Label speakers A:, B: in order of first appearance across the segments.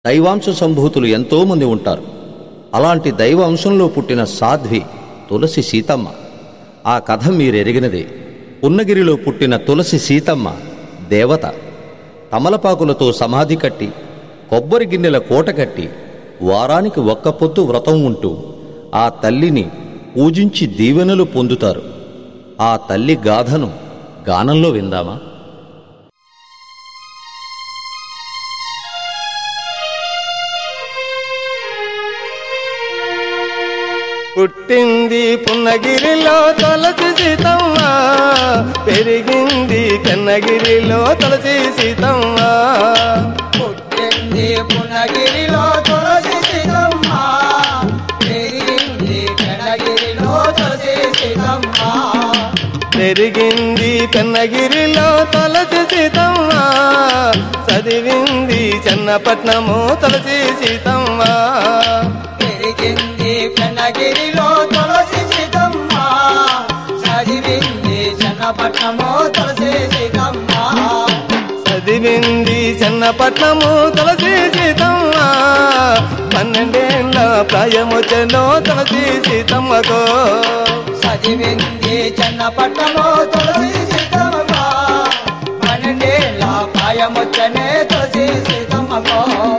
A: దైవాంశ సంభూతులు ఎంతో మంది ఉంటారు అలాంటి దైవ అంశంలో పుట్టిన సాధ్వి తులసి సీతమ్మ ఆ కథ మీరెరిగినదే ఉన్నగిరిలో పుట్టిన తులసి సీతమ్మ దేవత తమలపాకులతో సమాధి కట్టి కొబ్బరి గిన్నెల కోట కట్టి వారానికి ఒక్క పొద్దు వ్రతం ఉంటూ ఆ తల్లిని పూజించి దీవెనలు పొందుతారు ఆ తల్లి గాథను గానంలో విందామా
B: పుట్టింది పున్నగిరిలో తులసి సీతమ్మ పెరిగింది కన్నగిరిలో తులసి సీతమ్మ
C: పుట్టింది పునగిరిలో తులసి సీతమ్మ పెరిగింది కనగిరిలో తులసి సీతమ్మ
B: పెరిగింది కన్నగిరిలో తులసి సీతమ్మ చదివింది చెన్నపట్నము తులసి సీతమ్మ
C: పెరిగింది కనగిరిలో తులసి సీతమ్మ చదివింది జనపట్నము తులసి సీతమ్మ
B: చదివింది చెన్నపట్నము తులసి సీతమ్మ పన్నెండేళ్ళ ప్రాయమొచ్చెనో తులసి సీతమ్మకో
C: చదివింది చెన్నపట్నము తులసి సీతమ్మ పన్నెండేళ్ళ ప్రాయమొచ్చనే తులసి సీతమ్మకో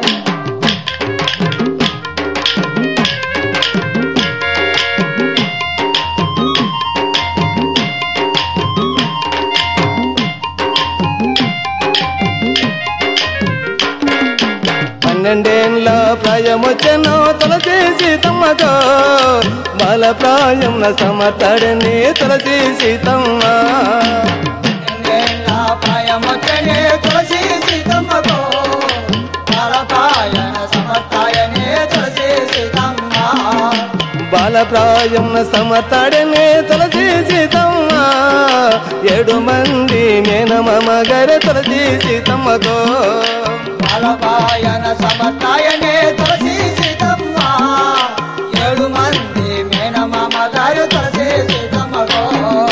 B: పన్నెండేళ్ళ ప్రాయమొచ్చెనో తులసి సీతమ్మకో బాల ప్రాయం సమర్థడని తులసి సీతమ్మ
C: ఎన్నేళ్ళ ప్రాయమొచ్చనే తులసి సీతమ్మకో బాలపాయన సమర్థాయనే తులసి సీతమ్మ
B: బాల ప్రాయం సమర్థడని తులసి సీతమ్మ ఏడు మంది మేనమామ గారి తులసి సీతమ్మకో
C: బాలపాయన సమర్థాయనే తులసి సీతమ్మ ఏడు మంది మేనమామ గారు తులసి సీతమ్మకో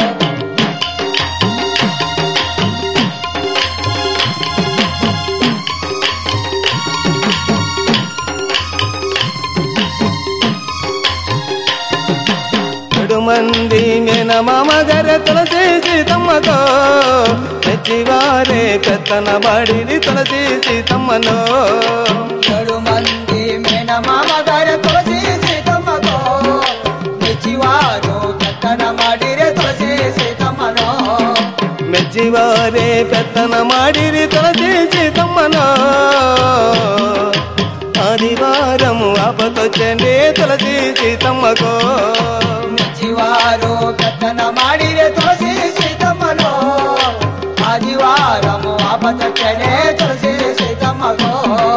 B: ఏడు మంది మేనమామ గారి తులసి సీతమ్మకో తెచ్చివారే పెత్తన బడిది తులసి సీతమ్మనో
C: ఏడు మంది మేనమామ గారు తులసి సీతమ్మకో మెచ్చివారు పెత్తన మాడిరే తులసి సీతమ్మనో
B: ಮೆಚ್ಚಿವಾರೆ ಪೆತ್ತನ ಮಾಡಿರಿ ತುಳಸಿ ಸೀತಮ್ಮನೋ ఆదివారము ఆపతొచ్చండి తులసి సీతమ్మకో
C: మెచ్చివారు పెత్తన మాడిరే తులసి సీతమ్మనో ఆదివారము ఆపతనే తులసి సీతమ్మకో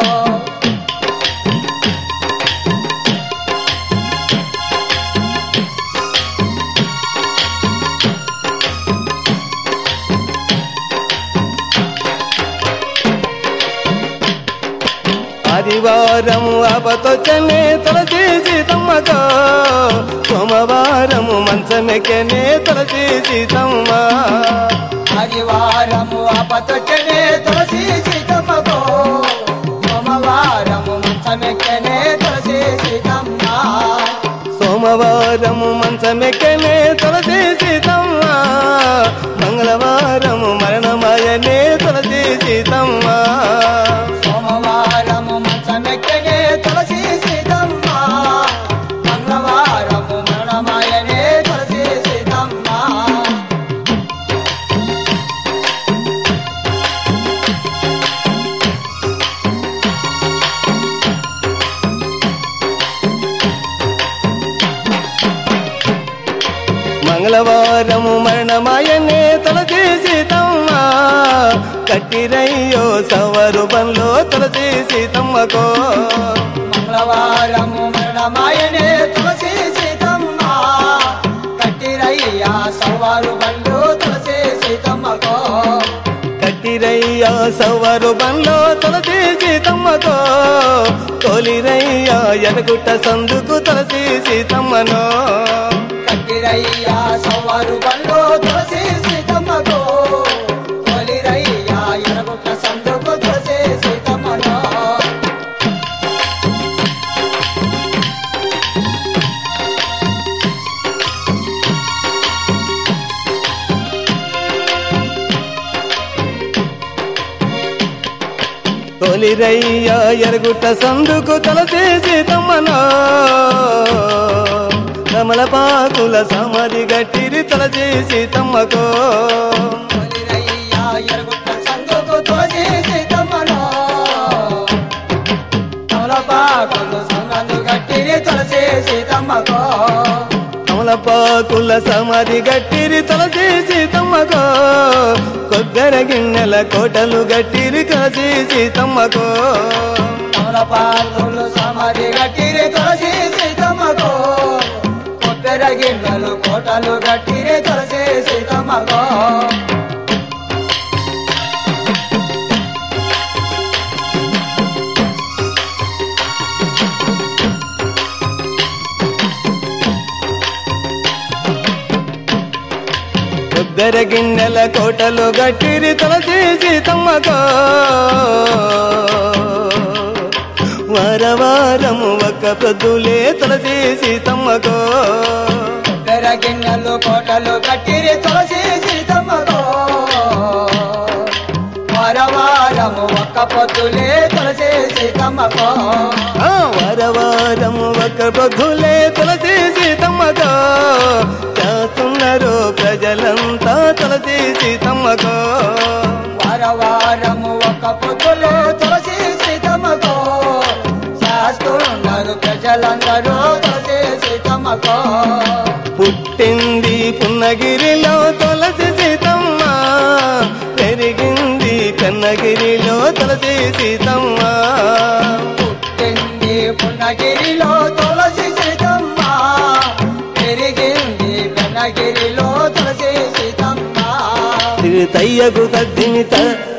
B: ఆదివారము ఆపతొచ్చనే తులసి సీతమ్మకో సోమవారము మంచమెక్కనే తులసి సీతమ్మ
C: ఆదివారము ఆపతనే తులసి సీతమ్మకో సోమవారము మంచమెక్కనే తులసి సీతమ్మ
B: సోమవారము మంచమెక్కనే తులసి సీతమ్మ మంగళవారము మరణమాయనే తులసి సీతమ్మ
C: సోమవారము మంచమెక్కనే తులసి సీతమ్మ మంగళవారము మరణమాయనే తులసి సీతమ్మ
B: మంగళవారము మరణమాయనే తులసి సీతమ్మ కట్టిరయ్యో సవరు బంలో తులసి సీతమ్మకో
C: మంగళవారము మరణమాయనే తులసి సీతమ్మ కట్టిరయ్యా సవారు బండు తులసి సీతమ్మకో
B: కట్టిరయ్యా సవరు బంలో తులసి సీతమ్మకో తోలిరయ్యా ఎనగుట్ట సందుకు తులసి సీతమ్మనో
C: కట్టిరయ్యా సవారు బండు తులసి సీతమ్మకో తొలిరయ్యా ఎనగుట్ట సందుకు తులసి సీతమ్మనో
B: తొలిరయ్య ఎరుగుట్ట సందుకు తలసే సీతమ్మనో కమలపాకుల సమాధి గట్టిరి తలసే సీతమ్మకో
C: కొలిరయ్య ఎరుగుట్ట సందుకు తులసి సీతమ్మనో తమలపాకులు సంగందు గట్టిరి తులసి సీతమ్మకో
B: కమలపాకుల సమాధి గట్టిరి తలసే సీతమ్మకో కొబ్బెర గిన్నెల కోటలు గట్టిరి కలసి సీతమ్మకో
C: తమలపాకులు సమాధి గట్టిరి తులసి సీతమ్మకో కొబ్బెర గిన్నెలు కోటలు గట్టిరి తులసి సీతమ్మకో
B: కొబ్బెర గిన్నెల కోటలు గట్టిరి తలసి సీతమ్మకో వారవారము ఒక్క ప్రొద్దులే తులసి సీతమ్మకో
C: కొబ్బెర గిన్నెలు కోటలు కట్టిరి తులసి సీతమ్మకో వారవారము ఒక్క పొద్దులే తులసి సీతమ్మకో
B: ఆ వారవారము ఒక్క ప్రొద్దులే తులసి సీతమ్మకో చేస్తున్నారు ప్రజలంతా తులసి సీతమ్మకో
C: వారవారము ఒక్క పొద్దులే తులసి సీతమ్మకో శాస్త్రున్నారు ప్రజలందరూ తులసి సీతమ్మకో
B: పుట్టింది పున్నగిరిలో తులసి సీతమ్మ పెరిగింది కన్నగిరిలో తులసి సీతమ్మ
C: పుట్టింది పున్నగిరిలో తులసి సీతమ్మ పెరిగింది పెన్నగిరిలో తులసి సీతమ్మ
B: తయ్యకు తద్దిని త